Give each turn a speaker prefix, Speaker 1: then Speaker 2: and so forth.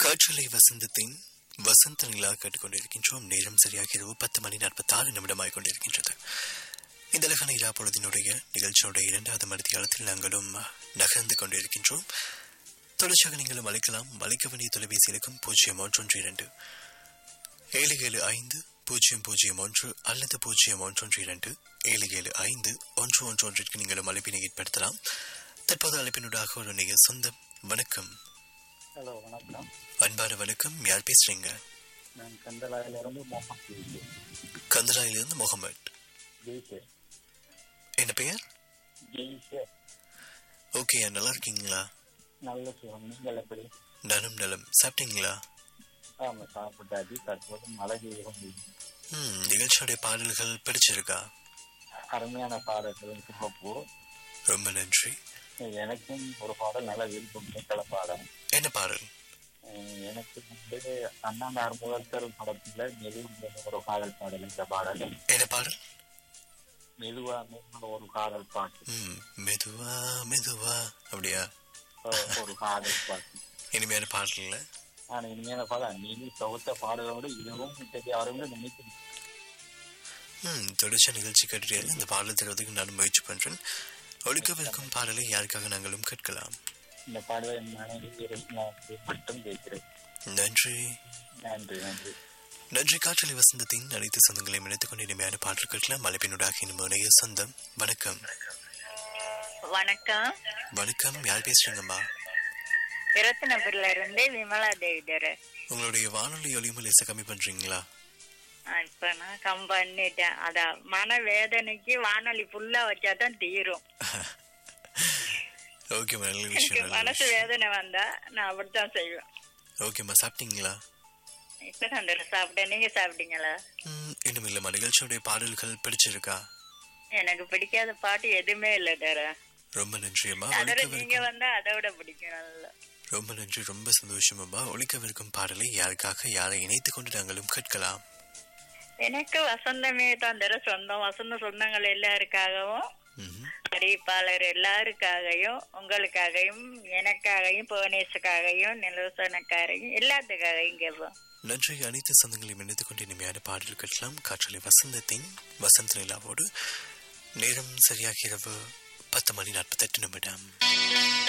Speaker 1: காற்றலை வசந்தத்தின் வசந்த நிலா கேட்டுக்கொண்டிருக்கின்றோம் நேரம் சரியாக இரவு பத்து மணி நாற்பத்தாறு நிமிடமாய் கொண்டிருக்கின்றது இந்த அழகான இரா பொழுதினுடைய நிகழ்ச்சியுடைய இரண்டாவது மணித்தியாலத்தில் நாங்களும் நகர்ந்து கொண்டிருக்கின்றோம் தொடர்ச்சியாக நீங்களும் அழைக்கலாம் அழைக்க வேண்டிய தொலைபேசி இலக்கம் பூஜ்ஜியம் ஒன்றொன்று இரண்டு ஏழு ஏழு ஐந்து பூஜ்ஜியம் பூஜ்ஜியம் ஒன்று அல்லது பூஜ்ஜியம் ஒன்றொன்று இரண்டு ஏழு ஏழு ஐந்து ஒன்று ஒன்று ஒன்றிற்கு நீங்களும் அழைப்பினை ஏற்படுத்தலாம் தற்போது அழைப்பினூடாக ஒரு நீங்கள் சொந்தம் வணக்கம்
Speaker 2: ஹலோ வணக்கம்
Speaker 1: அன்பான வணக்கம் யார் பேசுறீங்க
Speaker 2: நான் கந்தலாயிலிருந்து முகமது ஜெய்சே
Speaker 1: கந்தராயிலிருந்து முகமது
Speaker 2: ஜெய்சே
Speaker 1: என்ன பெயர்
Speaker 2: ஜெய்சே
Speaker 1: ஓகே நல்லா இருக்கீங்களா
Speaker 2: நல்ல சுகம் நீங்கள் எப்படி
Speaker 1: நலம் நலம் சாப்பிட்டீங்களா
Speaker 2: ஆமா சாப்பிட்டாச்சு தற்போது மழை பெய்து கொண்டிருக்கிறது.
Speaker 1: ம் நிகழ்ச்சியோடைய பாடல்கள் பிடிச்சிருக்கா
Speaker 2: அருமையான பாடல்கள் சிவப்பு
Speaker 1: ரொம்ப நன்றி
Speaker 2: எனக்கும் ஒரு பாடல் நல்ல விருப்பம் மிக்கல பாடல்
Speaker 1: என்ன பாடல்
Speaker 2: அஹ் எனக்கு வந்து அண்ணாண்டார் முதல்வர் படத்துல மெதுவா ஒரு காதல் பாடல் இந்த பாடல்
Speaker 1: என்ன பாடல்
Speaker 2: மெதுவா மெதுவா ஒரு காதல் பாட்டு
Speaker 1: ம் மெதுவா மெதுவா அப்படியா
Speaker 2: அஹ் ஒரு காதல் பாட்டு
Speaker 1: இனிமையான பாடல் இல்ல
Speaker 2: ஆனா இனிமையான பாடல் நீங்க தொகுத்த பாடலோடு இதுவும் தெரியாருன்னு நினைக்கிறேன்
Speaker 1: ம் தொடர்ச்சியா நிகழ்ச்சி கேட்டுட்டே இந்த பாடல் தருவதற்கு நானும் முயற்சி பண்றேன் ஒழிக்கவிருக்கும் பாடலை யாருக்காக நாங்களும் கேட்கலாம்
Speaker 2: இந்த பாடலை என் மனைவி நான் மட்டும் கேட்கிறேன்
Speaker 1: நன்றி
Speaker 2: நன்றி நன்றி
Speaker 1: நன்றி காற்றலை வசந்தத்தின் அனைத்து சொந்தங்களையும் இணைத்துக் கொண்டு இனிமையான பாடல் கேட்கலாம் மலைப்பினுடாக இனிமே இணைய சொந்தம் வணக்கம்
Speaker 3: வணக்கம்
Speaker 1: வணக்கம் யார் பேசுறீங்கம்மா
Speaker 3: ரத்னபுரில இருந்து விமலா தேவிதர்
Speaker 1: உங்களுடைய வானொலி ஒலிமல் லேசா கம்மி பண்றீங்களா
Speaker 3: இப்ப நான் கம் பண்ணிட்டேன் அதான் மன வேதனைக்கு வானொலி ஃபுல்லா வச்சாதான் தீரும்
Speaker 1: ஓகேம்மா நல்ல
Speaker 3: எனக்கு
Speaker 1: விஷயம் நல்ல
Speaker 3: மனசு
Speaker 1: விஷயம்
Speaker 3: வேதனை வந்தா நான் அப்படித்தான் செய்வேன்
Speaker 1: ஓகேம்மா சாப்பிட்டீங்களா
Speaker 3: இப்ப நான் சாப்பிட்டேன் நீங்க சாப்பிட்டீங்களா
Speaker 1: ம், இன்னும் இல்லம்மா நிகழ்ச்சியோடைய பாடல்கள் பிடிச்சிருக்கா
Speaker 3: எனக்கு பிடிக்காத பாட்டு எதுவுமே இல்ல டர
Speaker 1: ரொம்ப நன்றி அம்மா
Speaker 3: அதோட நீங்க
Speaker 1: ஒழிக்கவிருக்கும்
Speaker 3: வந்தா அதை விட பிடிக்கும் நல்லா
Speaker 1: ரொம்ப நன்றி ரொம்ப சந்தோஷம் அம்மா ஒழிக்கவிருக்கும் பாடலை யாருக்காக யாரை இணைத்துக் கொண்டு நாங்களும் கேட்கலாம்
Speaker 3: எனக்கு வசந்தமே தான் தர சொந்தம் வசந்த சொந்தங்கள் எல்லாருக்காகவும்
Speaker 1: ம்ஹும்.
Speaker 3: அறிவிப்பாளர் எல்லாருக்காகவும் உங்களுக்காகவும் எனக்காகவும் புவனேஷுக்காகவும் நிலவசனக்காரையும் எல்லாத்துக்காகவும் கேட்போம்
Speaker 1: நன்றி அனைத்து சொந்தங்களையும் இணைத்துக் கொண்டு இனிமையான பாடல் கேட்கலாம் காற்றலை வசந்தத்தின் வசந்த நிலாவோடு நேரம் சரியாக இரவு பத்து மணி நாற்பத்தெட்டு நிமிடம்